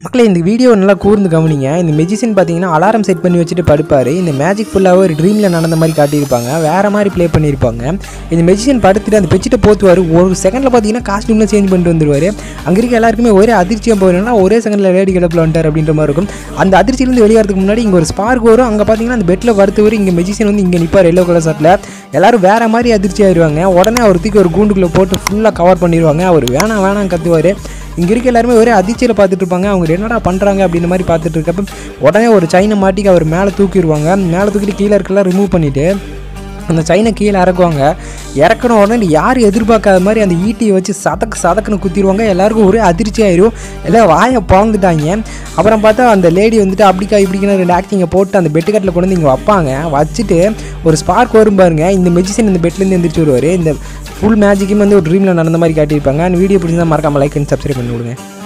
மக்களே இந்த வீடியோ நல்லா கூர்ந்து கவனிங்க இந்த மெஜிஷியன் பார்த்தீங்கன்னா அலாரம் செட் பண்ணி வச்சுட்டு படுப்பார் இந்த மேஜிக் ஃபுல்லாக ஒரு ட்ரீமில் நடந்த மாதிரி காட்டியிருப்பாங்க வேறு மாதிரி ப்ளே பண்ணியிருப்பாங்க இந்த மெஜிஷியன் படுத்துட்டு அந்த பெச்சிட்ட போத்துவார் ஒரு செகண்டில் பார்த்தீங்கன்னா காஸ்டியூம்லாம் சேஞ்ச் பண்ணிட்டு வந்துருவார் அங்கே இருக்க எல்லாருக்குமே ஒரே அதிர்ச்சியாக போயிடும்னா ஒரே செகண்டில் லேடி கிளப்பில் வந்துட்டார் அப்படின்ற மாதிரி இருக்கும் அந்த அதிர்ச்சியிலேருந்து வெளியாகிறதுக்கு முன்னாடி இங்கே ஒரு ஸ்பார்க் வரும் அங்கே பார்த்தீங்கன்னா அந்த பெட்டில் படுத்தவர் இங்கே மெஜிஷியன் வந்து இங்கே நிற்பார் எல்லோ கலர் ஷர்ட்டில் எல்லாரும் வேறு மாதிரி அதிர்ச்சி ஆயிடுவாங்க உடனே அவர் தூக்கி ஒரு கூண்டுக்குள்ளே போட்டு ஃபுல்லாக கவர் பண்ணிடுவாங்க அவர் வேணாம் வேணாம் கத்துவார் இங்கே இருக்க எல்லாருமே ஒரே அதிர்ச்சியில் பார்த்துட்டு இருப்பாங்க அவங்க என்னடா பண்ணுறாங்க அப்படின்ற மாதிரி பார்த்துட்டு இருக்கப்ப உடனே ஒரு சைனை மாட்டிக்கு அவர் மேலே தூக்கிடுவாங்க மேலே தூக்கிட்டு கீழே இருக்கலாம் ரிமூவ் பண்ணிவிட்டு அந்த சைனை கீழே இறக்குவாங்க இறக்கணும் உடனே யார் எதிர்பார்க்காத மாதிரி அந்த ஈட்டியை வச்சு சதக்கு சதக்குன்னு குத்திடுவாங்க எல்லாருக்கும் ஒரே அதிர்ச்சி ஆயிரும் எல்லாம் வாயை பிறந்துட்டாங்க அப்புறம் பார்த்தா அந்த லேடி வந்துட்டு அப்படிக்கா இப்படிக்கா ரெண்டு ஆக்டிங்கை போட்டு அந்த பெட்டுக்கட்டில் கொண்டு வந்து இங்கே வைப்பாங்க வச்சுட்டு ஒரு ஸ்பார்க் வரும் பாருங்க இந்த மெஜிஷியன் இந்த பெட்லேருந்து எந்திரிச்சு வருவார் இந்த ஃபுல் மேஜிக்குமே வந்து ஒரு ட்ரீமில் நடந்த மாதிரி காட்டியிருப்பாங்க அந்த வீடியோ பிடிச்சிருந்தா மறக்காம லைக் அண்ட் சப்ஸ்கிரைப் பண்ணி விடுங்க